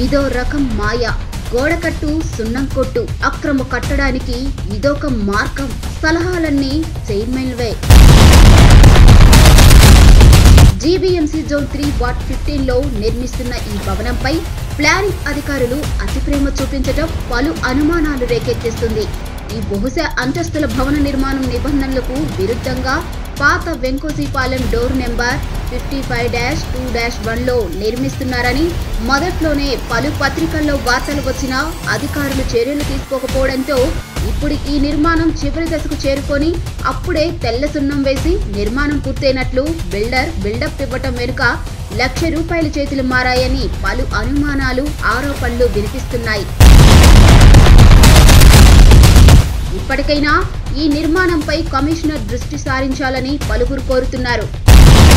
ఇదో రకం మాయ గోడకట్టు సున్నం కొట్టు అక్రమ కట్టడానికి ఇదొక మార్గం సలహాలన్నీ చైర్మన్వే GVMC zone three ward fifteen లో నిర్మిస్తున్న ఈ భవనంపై ప్లానింగ్ అధికారులు అతి ప్రేమ చూపించడం పలు అనుమానాలు రేకెత్తిస్తుంది ఈ బహుశా అంతస్తుల భవన నిర్మాణం నిబంధనలకు విరుద్ధంగా పాత Venkojipalem door number fifty five dash two dash వన్లో నిర్మిస్తున్నారని మొదట్లోనే పలు పత్రికల్లో వార్తలు వచ్చినా అధికారులు చర్యలు తీసుకోకపోవడంతో ఇప్పుడు ఈ నిర్మాణం చివరి దశకు చేరుకొని అప్పుడే తెల్ల సున్నం వేసి నిర్మాణం పూర్తయినట్లు బిల్డర్ బిల్డప్ ఇవ్వటం వెనుక లక్ష రూపాయల చేతులు మారాయని పలు అనుమానాలు ఆరోపణలు వినిపిస్తున్నాయి ఇప్పటికైనా ఈ నిర్మాణంపై కమిషనర్ దృష్టి సారించాలని పలువురు కోరుతున్నారు